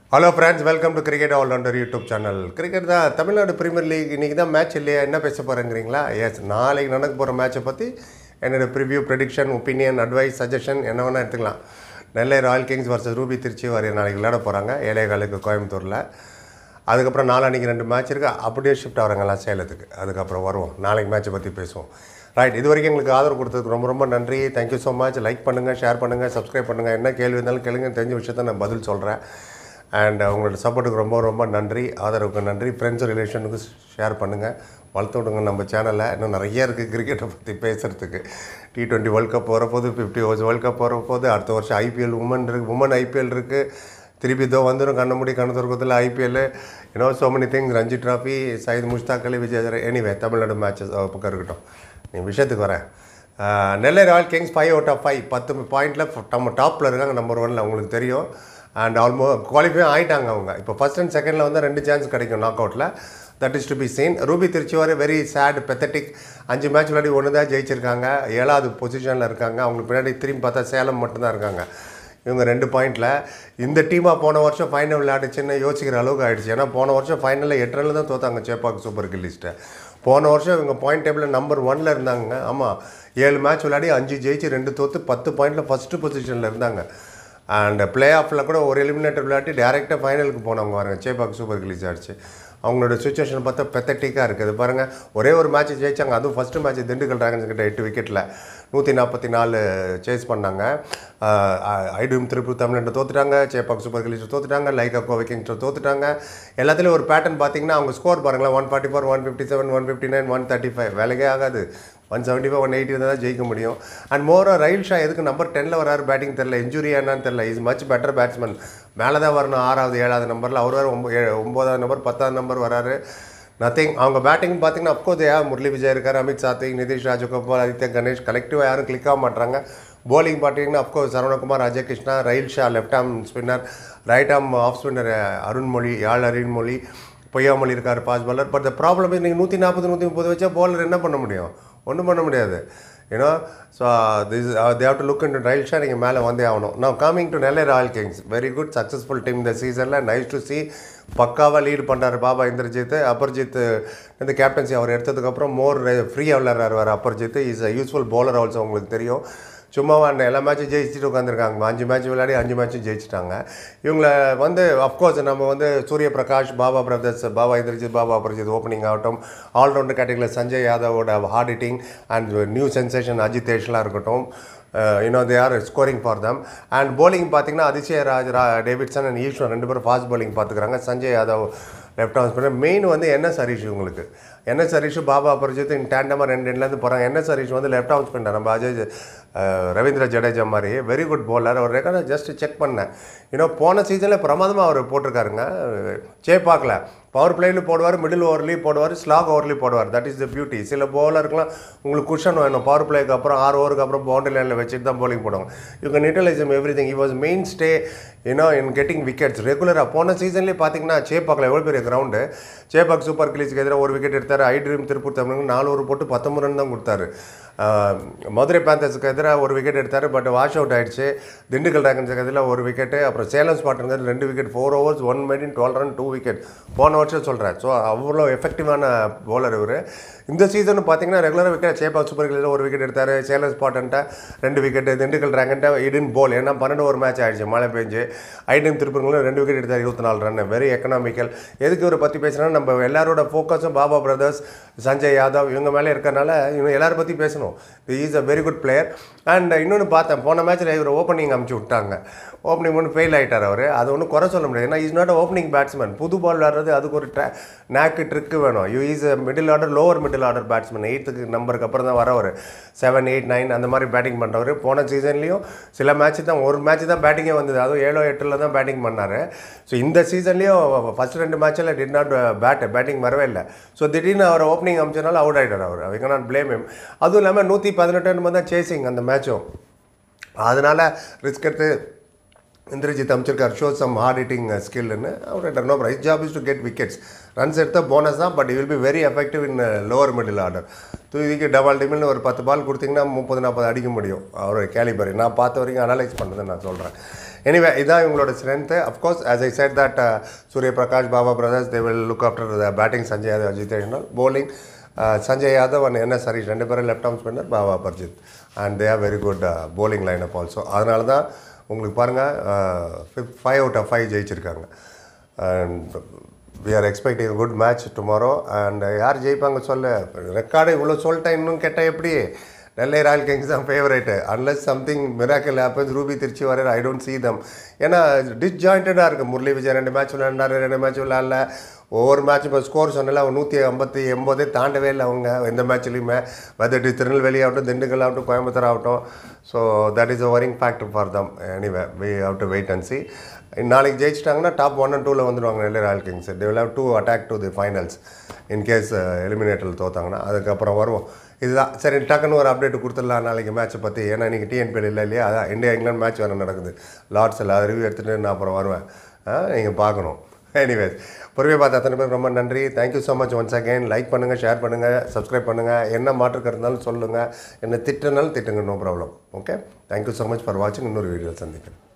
hello friends welcome to cricket all rounder YouTube channel cricket தான் Tamil Nadu premier league இன்றைக்கி தான் match இல்லையா என்ன பேச போகிறேங்கிறீங்களா எஸ் நாளைக்கு நடக்க போகிற மேட்சை பற்றி என்னோட preview prediction opinion advice suggestion என்ன வேணால் எடுத்துக்கலாம் Nellai Royal Kings versus Ruby Trichy வரைய நாளைக்கு விளையாட போகிறாங்க ஏழைகாலுக்கு கோயம்புத்தூரில் அதுக்கப்புறம் நாளான்னைக்கு ரெண்டு மேட்ச் இருக்குது அப்படியே ஷிஃப்ட் ஆகிறாங்கலாம் சேலத்துக்கு அதுக்கப்புறம் வருவோம் நாளைக்கு மேட்ச்சை பற்றி பேசுவோம் ரைட் இது வரைக்கும் எங்களுக்கு ஆதரவு கொடுத்ததுக்கு ரொம்ப ரொம்ப நன்றி தேங்க்யூ ஸோ மச் லைக் பண்ணுங்கள் ஷேர் பண்ணுங்கள் சப்ஸ்கிரைப் பண்ணுங்கள் என்ன கேள்வி இருந்தாலும் கேளுங்க தெரிஞ்ச விஷயத்த நான் பதில் சொல்கிறேன் அண்ட் உங்களோட சப்போர்ட்டுக்கு ரொம்ப ரொம்ப நன்றி ஆதரவுக்கு நன்றி ஃப்ரெண்ட்ஸ் ரிலேஷனுக்கு ஷேர் பண்ணுங்கள் வளர்த்து விடுங்க நம்ம சேனலில் இன்னும் நிறைய இருக்குது கிரிக்கெட்டை பற்றி பேசுகிறதுக்கு டி டுவெண்ட்டி வேர்ல்ட் கப் வரப்போது ஃபிஃப்டி ஓவர்ஸ் வேர்ல்ட் கப் வரப்போது அடுத்த வருஷம் ஐபிஎல் உமன் இருக்குது உமன் ஐபிஎல் இருக்குது திருப்பி இதோ வந்துடும் கண்ணமுடி கண்ணு துறக்கத்தில் IPL you know so many things Ranji trophy Syed Mushtaq Ali Vijay anyway Tamil Nadu matches பக்கம் இருக்கட்டும் நீ விஷயத்துக்கு வரேன் ah Nellai Royal Kings five out of five பத்து பாயிண்டில் நம்ம டாப்பில் இருக்காங்க நம்பர் ஒனில் உங்களுக்கு தெரியும் அண்ட் ஆல்மோ குவாலிஃபை ஆகிட்டாங்க அவங்க இப்போ ஃபஸ்ட் அண்ட் செகண்டில் வந்து ரெண்டு சான்ஸ் கிடைக்கும் நாக் அவுட்டில் that is to be seen Ruby Trichy வரை வெரி சேட் பெத்தட்டிக் அஞ்சு மேட்ச் விளையாடி ஒன்று தான் ஜெயிச்சிருக்காங்க ஏழாவது பொசிஷனில் இருக்காங்க அவங்களுக்கு பின்னாடி திரும்பி பார்த்தா சேலம் மட்டும்தான் இருக்காங்க இவங்க ரெண்டு பாயிண்டில் இந்த டீமாக போன வருஷம் ஃபைனல் விளையாடுச்சுன்னு யோசிக்கிற அளவுக்கு ஆயிடுச்சு ஏன்னா போன வருஷம் ஃபைனலில் எட்டு ரன்ல தான் தோத்தாங்க சேப்பாக்கு சூப்பர் கில்லிஸ்ட்டை போன வருஷம் இவங்க பாயிண்ட் டேபிளில் நம்பர் ஒனில் இருந்தாங்க ஆமாம் ஏழு மேட்ச் விளையாடி அஞ்சு ஜெயிச்சு ரெண்டு தோற்று பத்து பாயிண்டில் ஃபஸ்ட்டு பொசிஷனில் இருந்தாங்க அண்ட் பிளே ஆஃபில் கூட ஒரு எலிமினேட்டர் விளையாட்டி டேரெக்டாக ஃபைனலுக்கு போனவங்க பாருங்க சேப்பாக்கு சூப்பர் கில்லிஸ் ஆடிச்சு அவங்களோட சுச்சுவேஷன் பார்த்தா பெத்தட்டிக்காக இருக்குது பாருங்கள் ஒரே ஒரு மேட்ச் ஜெயிச்சாங்க அதுவும் ஃபஸ்ட்டு மேட்ச் திண்டுக்கல் டிராகன்ஸ் கிட்ட எட்டு விக்கெட்டில் நூற்றி நாற்பத்தி நாலு சேஸ் பண்ணாங்க ஐடிஎம் திருப்பூர் தமிழ்நாட்டை தோத்துட்டாங்க சேப்பாக் சூப்பர் கில்லிஸ் தோத்துட்டாங்க லைகா கோவை கிங்ஸ் தோத்துட்டாங்க எல்லாத்துலேயும் ஒரு பேட்டர்ன் பார்த்தீங்கன்னா அவங்க ஸ்கோர் பாருங்களேன் one forty four one fifty seven one fifty nine one thirty five வேலைக்கே ஆகாது one seventy five one eighty இருந்தால் தான் ஜெயிக்க முடியும் அண்ட் மோரோ ரயில் ஷா எதுக்கு நம்பர் டெனில் வராரு பேட்டிங் தெரில இன்ஜுரி என்னன்னு தெரில இஸ் மச் பெட்டர் பேட்ஸ்மேன் மேலே தான் வரணும் ஆறாவது ஏழாவது நம்பரில் அவர் வேறு ஒம்பது ஒம்போதாவது நம்பர் பத்தாவது நம்பர் வராரு நத்திங் அவங்க பேட்டிங் பார்த்தீங்கன்னா அப்கோர்ஸ் யா முரளி விஜய் இருக்கார் அமித் சாத்திக் நிதிஷ் ராஜகோபால் ஆதித்ய கணேஷ் கலெக்டிவாக யாரும் கிளிக் ஆக மாட்டாங்க போலிங் பார்த்தீங்கன்னா of course Saravanakumar Ajay Krishna Rahil Shah left arm spinner right arm off spinner Arunmozhi யாழ் அருண்மொழி பொய்யாமொழி இருக்கார் fast bowler but the problem நீங்கள் நூற்றி நாற்பது நூற்றி முப்பது வச்சா bowler என்ன பண்ண முடியும் ஒன்றும் பண்ண முடியாது you know so this they have to look into Rahil Shah நீங்கள் மேலே வந்தே ஆகணும் நான் coming to Nellai Royal Kings very good successful team இந்த சீசனில் நைஸ் டு சி பக்காவாக லீட் பண்ணுறாரு பாபா இந்திரஜித் அபர்ஜித் இந்த கேப்டன்சி அவர் எடுத்ததுக்கப்புறம் மோர் ஃப்ரீயாக விளையாடுறாரு வேறு Aparajith is a useful bowler also உங்களுக்கு தெரியும் சும்மாவா அந்த எல்லா மேட்சும் ஜெயிச்சுட்டு உட்காந்துருக்காங்க அஞ்சு மேட்ச் விளையாடி அஞ்சு மேட்சும் ஜெயிச்சிட்டாங்க இவங்களை வந்து அஃப்கோர்ஸ் நம்ம வந்து சூரிய பிரகாஷ் பாபா பிரதர்ஸ் பாபா இந்திரஜித் பாபா அபர்ஜித் ஓப்பனிங் ஆகட்டும் ஆல்ரவுண்டர் கேட்டகரியில் சஞ்சய் யாதவோட hard hitting and new sensation அஜிதேஷ்லாம் இருக்கட்டும் you know they are scoring for them and bowling பார்த்தீங்கன்னா அதிசய ராஜ் ரா டேவிட்சன் அண்ட் ஈஸ்வர் ரெண்டு பேரும் ஃபாஸ்ட் bowling பார்த்துக்கிறாங்க Sanjay Yadav left arm spinner main வந்து என்எஸ் ஹரிஷ் உங்களுக்கு என்எஸ் ஹரிஷ் பாபா அபரிஜித் டேண்டமாக ரெண்டு ரெண்டுலேருந்து போகிறாங்க என்எஸ் ஹரிஷ் வந்து லெஃப்ட் ஆர்ம் ஸ்பின்னர் நம்ம அஜய் அஹ், ரவீந்திர ஜடேஜா மாதிரி வெரி குட் bowler அவர் ரெக்கார்டை ஜஸ்ட் செக் பண்ணேன் யூனோ போன சீசனில் பிரமாதமாக அவர் போட்டிருக்காருங்க சே பார்க்கல பவர் பிளேயில் போடுவார் மிடில் ஓவர்லேயும் போடுவார் ஸ்லாக் ஓவர்லேயும் போடுவார் தட் இஸ் த பியூட்டி சில பவுலருக்குலாம் உங்களுக்கு குஷன் வேணும் பவர் பிளேக்கு அப்புறம் ஆறு ஓவருக்கு அப்புறம் பவுண்டரி லைனில் வச்சுட்டு தான் bowling போடுவாங்க you can utilise everything was mainstay you know in getting wickets ரெகுலராக போன சீசன்லேயே பார்த்தீங்கன்னா சேப்பாக்கில் எவ்வளோ பெரிய கிரவுண்டு சேப்பாக் சூப்பர் கிளீஸ்க்கு எதிராக ஒரு விக்கெட் எடுத்தார் ஐ ட்ரீம் திருப்பூர் தமிழுக்கு நாலு ஓவர் போட்டு பத்தொம்பது ரன் தான் கொடுத்தாரு ஆஹ், மதுரை பேந்தர்ஸுக்கு எதிராக ஒரு விக்கெட் எடுத்தார் பட் வாஷ் அவுட் ஆயிடுச்சு திண்டுக்கல் டிராகன்ஸுக்கு எதிராக ஒரு விக்கெட்டு அப்புறம் சேலம் ஸ்பாட் இருந்தது ரெண்டு wicket four overs one maiden twelve run two wicket போன வருஷம் சொல்கிறேன் ஸோ அவ்வளோ எஃபெக்டிவான bowler இவர் இந்த சீசன் பார்த்தீங்கன்னா ரெகுலராக விக்கெட் சேப்பா சூப்பர் கிளியில் ஒரு விக்கெட் எடுத்தார் சேலம் ஸ்பாட்டன்ட்ட ரெண்டு விக்கெட் திண்டுக்கல் டிராகன்ட்ட இடின் போல் ஏன்னா பன்னெண்டு ஒரு மேட்ச் ஆயிடுச்சு மழை பெஞ்சு ஐடிஎம் திருப்பங்களும் ரெண்டு விக்கெட் எடுத்தார் இருபத்தி நாலு ரன் வெரி எக்கனாமிக்கல் எதுக்கு இவரை பற்றி பேசுனா நம்ம எல்லாரோட ஃபோக்கஸும் பாபா பிரதர்ஸ் சஞ்சய் யாதவ் இவங்க மேலே இருக்கறனால இவங்க எல்லாரும் பற்றி பேசணும் is a very good player and இன்னொன்று பார்த்தேன் போன மேட்ச்சில் இவர் ஓப்பனிங் அமுச்சு விட்டாங்க ஓப்பனிங் ஒன்று ஃபெயில் ஆகிட்டார் அவர் அது ஒன்றும் குறை சொல்ல முடியாது ஏன்னா இஸ் நாட் ஓப்பனிங் பேட்ஸ்மேன் புது பால் விளாட்றது அதுக்கு ஒரு ட்ரா நேக்கு ட்ரிக்கு வேணும் you is middle order lower middle order batsman எயித்துக்கு நம்பருக்கு அப்புறம் தான் வரவர் செவன் எயிட் நைன் அந்த மாதிரி பேட்டிங் பண்ணுறவர் போன சீசன்லேயும் சில மேட்ச் தான் ஒரு மேட்ச் தான் பேட்டிங்கே வந்தது அதுவும் ஏழோ எட்டில் தான் பேட்டிங் பண்ணார் ஸோ இந்த சீசன்லேயும் ஃபஸ்ட் ரெண்டு மேட்ச்சில் டிட் நாட் பேட் பேட்டிங் வரவே இல்லை ஸோ திடீர்னு அவர் ஓப்பனிங் அமைச்சனால அவுட் ஆகிட்டார் அவர் வி நாட் பிளேம் him அதுவும் இல்லாமல் நூற்றி பதினெட்டு தான் சேசிங் அந்த மேட்சும் அதனால் ரிஸ்க் எடுத்து இந்திரஜித் அமைச்சிருக்கார் ஷோ சம் ஹார்ட் ஹிட்டிங் ஸ்கில்னு அவர் no rise job is to get wickets runs எடுத்தால் போனஸ் தான் but will be very effective in lower middle order தூக்கிக்கு டபுள் டிமில்னு ஒரு பத்து பால் கொடுத்தீங்கன்னா முப்பது நாற்பது அடிக்க முடியும் அவர் கேலிபரி நான் பார்த்த வரைக்கும் அனலைஸ் பண்ணதை நான் சொல்கிறேன் எனிவே இதான் இவங்களோட strength of course as I said that uh, Surya Prakash Baba brothers they will look after the batting Sanjay Yadav அஜித் தேஷ்னால் bowling uh, Sanjay Yadav and N S Harish ரெண்டு பேரும் left arm spinner Baba Aparajith and they are very good bowling line up also அதனால தான் உங்களுக்கு பாருங்கள் five out of five ஜெயிச்சிருக்காங்க and we are expecting good match tomorrow and யார் ஜெயிப்பாங்க சொல்ல ரெக்கார்டு இவ்வளோ சொல்லிட்டேன் இன்னும் கேட்டால் எப்படி நெல்லை ராயல் கிங்ஸ் தான் favourite unless something miracle happens Ruby Trichy வர ஐ டோன்ட் see them ஏன்னா டிஸ்ஜாயிண்டடாக இருக்குது முரளி விஜய் ரெண்டு மேட்ச் விளையாண்டாரு ரெண்டு மேட்ச் விளையாடல ஒவ்வொரு மேட்ச் இப்போ ஸ்கோர் சொன்னல அவன் நூற்றி ஐம்பத்தி எண்பதே தாண்டவே இல்லை அவங்க எந்த மேட்ச்லையுமே வெதர் இட் திருநெல்வேலி ஆகட்டும் திண்டுக்கல் ஆகட்டும் கோயம்புத்தூர் ஆகட்டும் so that is a worrying factor for them anyway we have to wait and see நாளைக்கு ஜெயிச்சிட்டாங்கன்னா டாப் ஒன் அண்ட் டூவில் வந்துடுவாங்க Nellai Royal Kings they will have to attack to the finals in case எலிமினேட்டரில் தோத்தாங்கன்னா அதுக்கப்புறம் வருவோம் இதுதான் சரி டக்குன்னு ஒரு அப்டேட் கொடுத்துடலாம் நாளைக்கு மேட்ச்சை பற்றி ஏன்னா இன்றைக்கி டிஎன்பிஎல் இல்லை இல்லையா அதான் இந்தியா இங்கிலாந்து மேட்ச் வேறு நடக்குது லார்ட்ஸில் அது ரிவ்யூ எடுத்துகிட்டு நான் அப்புறம் வருவேன் நீங்கள் பார்க்கணும் எனிவேஸ் பொறுமையை பார்த்து அத்தனை பேர் ரொம்ப நன்றி thank you so much once again like பண்ணுங்கள் ஷேர் பண்ணுங்கள் சப்ஸ்கிரைப் பண்ணுங்கள் என்ன மாற்றுக்கு இருந்தாலும் சொல்லுங்கள் என்ன திட்டுனாலும் திட்டுங்க no problem okay thank you so much for வாட்சிங் இன்னொரு வீடியோ சந்திக்கிறேன்